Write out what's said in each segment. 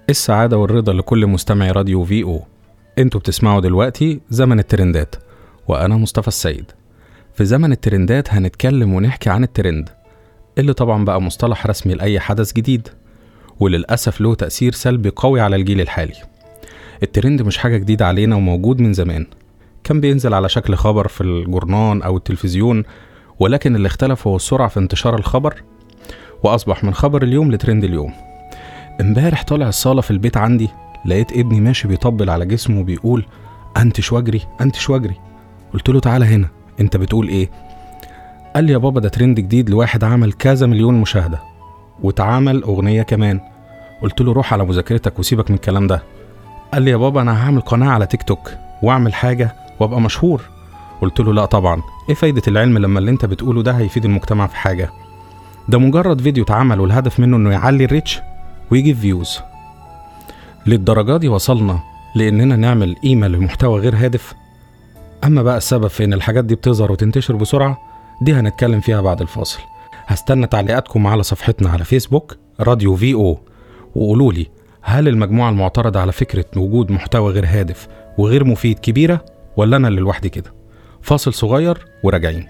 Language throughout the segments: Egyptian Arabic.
السعادة والرضا لكل مستمعي راديو في او انتوا بتسمعوا دلوقتي زمن الترندات وانا مصطفى السيد في زمن الترندات هنتكلم ونحكي عن الترند اللي طبعا بقى مصطلح رسمي لأي حدث جديد وللأسف له تأثير سلبي قوي على الجيل الحالي الترند مش حاجة جديدة علينا وموجود من زمان كان بينزل على شكل خبر في الجورنان أو التلفزيون ولكن اللي اختلف هو السرعة في انتشار الخبر وأصبح من خبر اليوم لترند اليوم امبارح طالع الصالة في البيت عندي لقيت ابني ماشي بيطبل على جسمه وبيقول انتش واجري انتش واجري قلت له تعالى هنا انت بتقول ايه قال لي يا بابا ده ترند جديد لواحد عمل كذا مليون مشاهدة واتعمل أغنية كمان قلت له روح على مذاكرتك وسيبك من الكلام ده قال لي يا بابا أنا هعمل قناة على تيك توك وأعمل حاجة وأبقى مشهور قلت له لا طبعا إيه فايدة العلم لما اللي أنت بتقوله ده هيفيد المجتمع في حاجة ده مجرد فيديو اتعمل والهدف منه إنه يعلي الريتش ويجيب فيوز للدرجة دي وصلنا لإننا نعمل قيمة لمحتوى غير هادف أما بقى السبب في إن الحاجات دي بتظهر وتنتشر بسرعة دي هنتكلم فيها بعد الفاصل هستنى تعليقاتكم على صفحتنا على فيسبوك راديو في او وقولوا لي هل المجموعة المعترضة على فكرة وجود محتوى غير هادف وغير مفيد كبيرة ولا أنا اللي لوحدي كده فاصل صغير وراجعين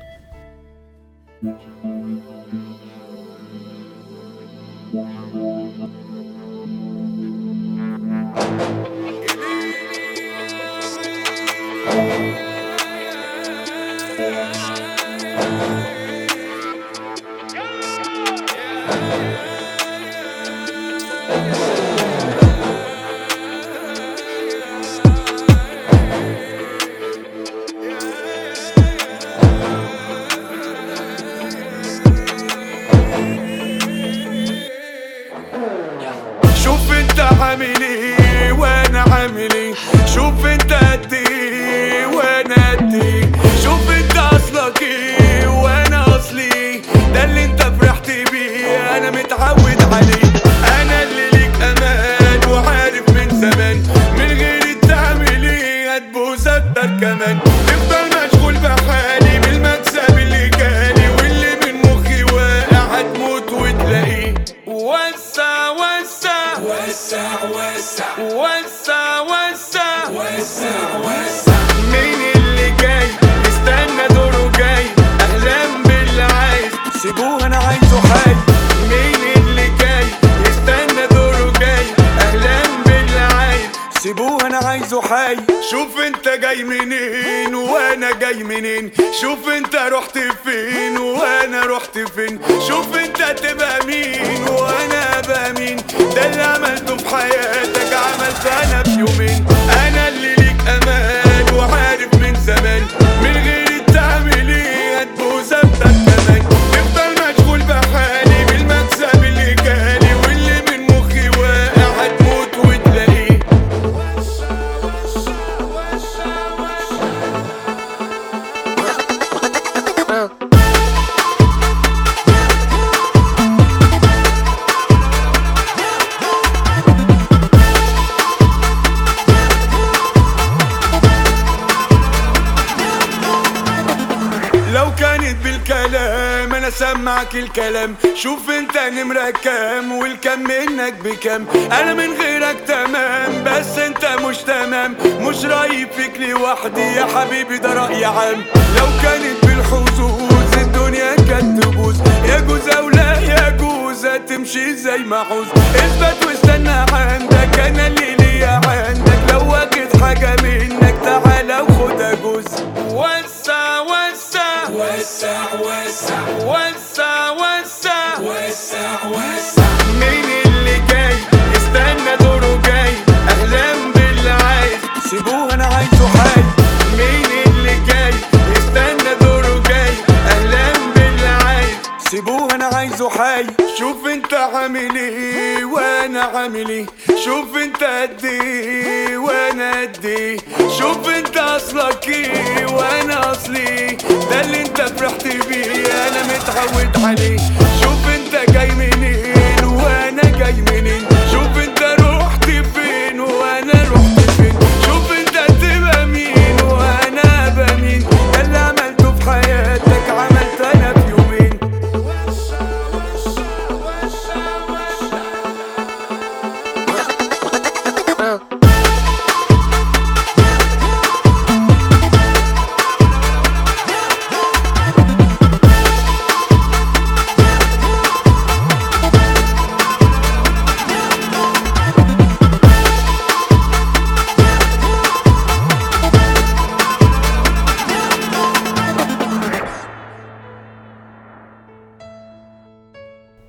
شوف انت عامل ايه وانا عامل ايه شوف انت قد ايه وانا قد ايه شوف انت اصلك ايه وانا اصلي ايه ده اللي انت فرحت بيه انا متعود عليه انا اللي ليك امان وعارف من زمان من غير تعمل ايه هتبوظ اكتر كمان تفضل مشغول بحالي بالمكسب اللي جالي واللي من مخي واقع هتموت وتلاقيه وسع وسع وسع وسع وسع وسع وسع وسع مين اللي جاي استنى دوره جاي اهلا باللي عايز سيبوه انا عايزه حي مين اللي جاي استنى دوره جاي اهلا باللي عايز سيبوه انا عايزه حي شوف انت جاي منين وانا جاي منين شوف انت رحت فين وانا رحت فين شوف انت تبقى مين وانا ابقى مين ده اللي عملته في حياتك عملت انا في يومين انا اللي ليك امان وعارف من زمان من غير تعمل ايه هتبوظ اكتر كمان تفضل مشغول بحالي بالمكسب اللي جالي واللي من مخي واقع هتموت وتلاقيه لو كانت بالكلام انا سمعك الكلام شوف انت نمرة كام والكم منك بكام انا من غيرك تمام بس انت مش تمام مش رايب فيك لوحدي يا حبيبي ده رأي عام لو كانت بالحظوظ الدنيا كانت تبوظ يجوز او لا يجوز هتمشي زي ما عوز اثبت واستنى عندك انا اللي ليا عندك لو واخد حاجة منك تعالى وخدها جزء وسع وسع وسع وسع وسع وسع وسع وسع مين اللي جاي استنى دوره جاي اهلا باللي عايز سيبوه انا عايزه حي مين اللي جاي استنى دوره جاي اهلا باللي عايز سيبوه انا عايزه حي شوف انت عامل ايه وانا عامل ايه شوف انت قد ايه وانا قد ايه شوف انت اصلك ايه وانا اصلي ايه ده اللي انت فرحت بيه انا متعود عليه شوف انت جاي منين وانا جاي منين شوف انت رحت فين وانا رحت فين شوف انت تبقى مين وانا ابقى مين ده اللي عملته في حياتك عملت انا في يومين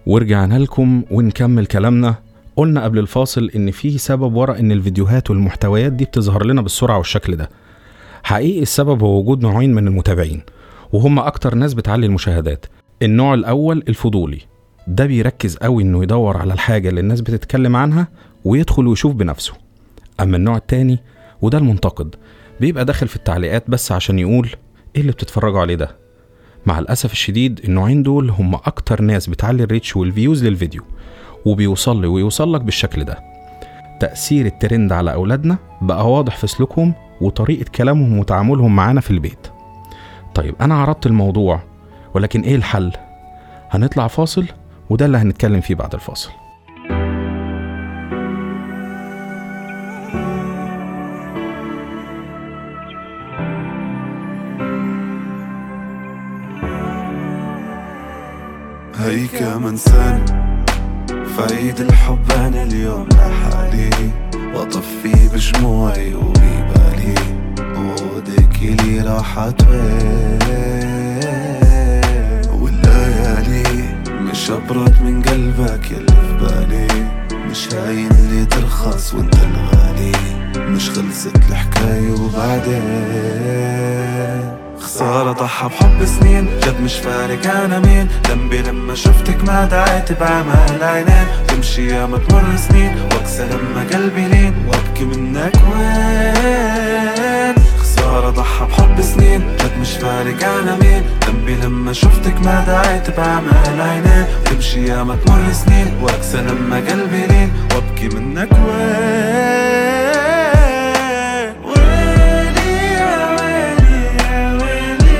ورجعنا لكم ونكمل كلامنا قلنا قبل الفاصل ان في سبب ورا ان الفيديوهات والمحتويات دي بتظهر لنا بالسرعه والشكل ده حقيقي السبب هو وجود نوعين من المتابعين وهم اكتر ناس بتعلي المشاهدات النوع الاول الفضولي ده بيركز قوي انه يدور على الحاجه اللي الناس بتتكلم عنها ويدخل ويشوف بنفسه اما النوع التاني وده المنتقد بيبقى داخل في التعليقات بس عشان يقول ايه اللي بتتفرجوا عليه ده مع الاسف الشديد النوعين دول هم اكتر ناس بتعلي الريتش والفيوز للفيديو وبيوصل لي ويوصل لك بالشكل ده تأثير الترند على أولادنا بقى واضح في سلوكهم وطريقة كلامهم وتعاملهم معانا في البيت طيب أنا عرضت الموضوع ولكن إيه الحل؟ هنطلع فاصل وده اللي هنتكلم فيه بعد الفاصل هيك من سنة فعيد الحب أنا اليوم لحالي وأطفي بشموعي وببالي وعودك لي راحت وين والليالي مش أبرد من قلبك يلي في بالي مش هاين اللي ترخص وانت الغالي مش خلصت الحكاية وبعدين خسارة ضحى بحب سنين جد مش فارق أنا مين ذنبي لما شفتك ما دعيت بعمل عينين تمشي يا ما تمر سنين واكسى لما قلبي لين وابكي منك وين خسارة ضحى بحب سنين جد مش فارق أنا مين ذنبي لما شفتك ما دعيت بعمل عينين تمشي يا ما تمر سنين واكسى لما قلبي لين وابكي منك وين ويلي يا ويلي يا ويلي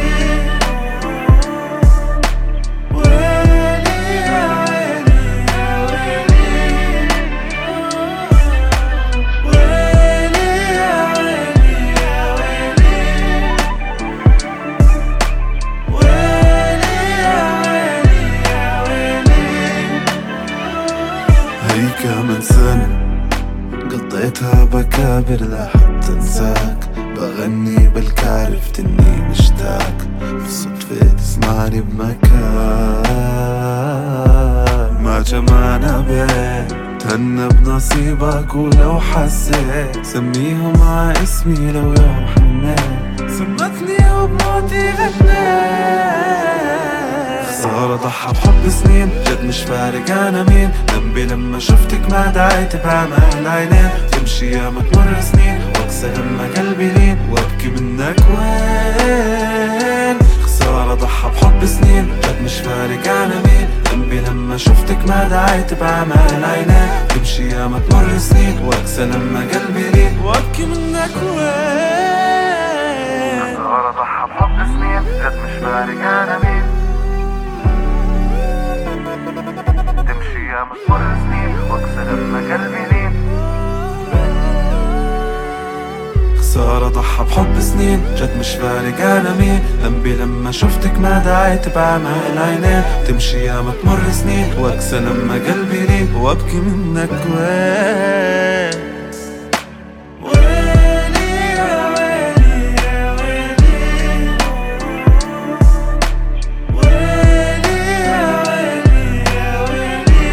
ويلي يا ويلي يا ويلي ويلي يا ويلي يا ويلي ويلي يا ويلي يا ويلي هيك من سنة قضيتها بكابر لحتى انساك بغني بلك عرفت اني مشتاق بالصدفة تسمعني بمكان ما جمعنا بين تهنى بنصيبك ولو حسيت سميهم مع اسمي لو يوم حنيت سمتني وبموتي غنيت خسارة ضحى بحب سنين جد مش فارق انا مين ذنبي لما شفتك ما دعيت بعمل عينين تمشي يا ما تمر سنين واكسى لما قلبي لين وابكي منك وين خسارة ضحى بحب سنين جد مش فارق انا مين ذنبي لما شفتك ما دعيت بعمل عينين تمشي يا ما تمر سنين واكسى لما قلبي لين وابكي منك وين خسارة ضحى بحب سنين جد مش فارق انا مين تمشي يا مر سنين واكسر لما قلبي لين خسارة ضحى بحب سنين جد مش فارق انا مين ذنبي لما شفتك ما دعيت بعمل عينين تمشي يا ما تمر سنين واكسى لما قلبي لين وابكي منك وين ويلي يا ويلي يا ويلي ويلي يا ويلي يا ويلي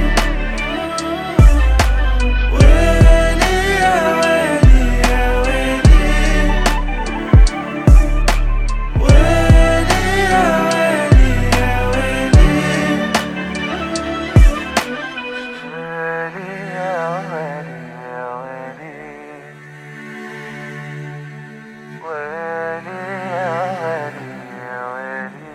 ويلي يا ويلي يا ويلي ويلي يا ويلي يا ويلي ويلي يا ويلي يا ويلي ويلي يا ويلي يا ويلي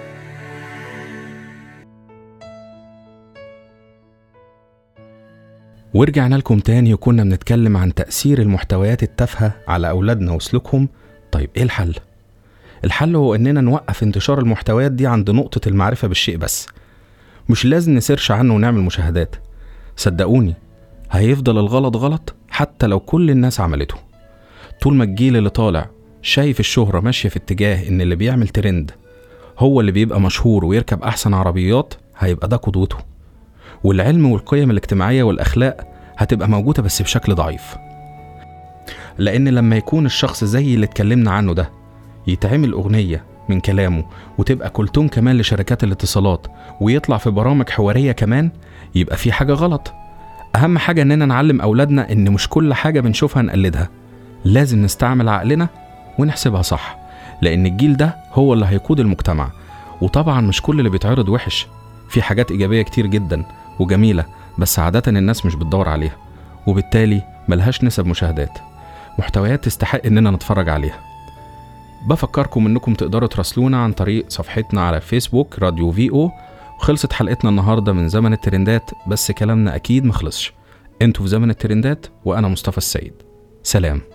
ورجعنا لكم تاني وكنا بنتكلم عن تأثير المحتويات التافهة على أولادنا وسلوكهم طيب إيه الحل؟ الحل هو إننا نوقف انتشار المحتويات دي عند نقطة المعرفة بالشيء بس مش لازم نسيرش عنه ونعمل مشاهدات صدقوني هيفضل الغلط غلط حتى لو كل الناس عملته طول ما الجيل اللي طالع شايف الشهرة ماشية في اتجاه إن اللي بيعمل ترند هو اللي بيبقى مشهور ويركب أحسن عربيات هيبقى ده قدوته والعلم والقيم الاجتماعية والأخلاق هتبقى موجودة بس بشكل ضعيف لأن لما يكون الشخص زي اللي اتكلمنا عنه ده يتعمل أغنية من كلامه وتبقى كلتون كمان لشركات الاتصالات ويطلع في برامج حوارية كمان يبقى في حاجة غلط أهم حاجة إننا نعلم أولادنا إن مش كل حاجة بنشوفها نقلدها لازم نستعمل عقلنا ونحسبها صح لأن الجيل ده هو اللي هيقود المجتمع وطبعا مش كل اللي بيتعرض وحش في حاجات إيجابية كتير جدا وجميلة بس عادة الناس مش بتدور عليها وبالتالي ملهاش نسب مشاهدات محتويات تستحق إننا نتفرج عليها بفكركم إنكم تقدروا تراسلونا عن طريق صفحتنا على فيسبوك راديو في او وخلصت حلقتنا النهاردة من زمن الترندات بس كلامنا أكيد مخلصش انتوا في زمن الترندات وأنا مصطفى السيد سلام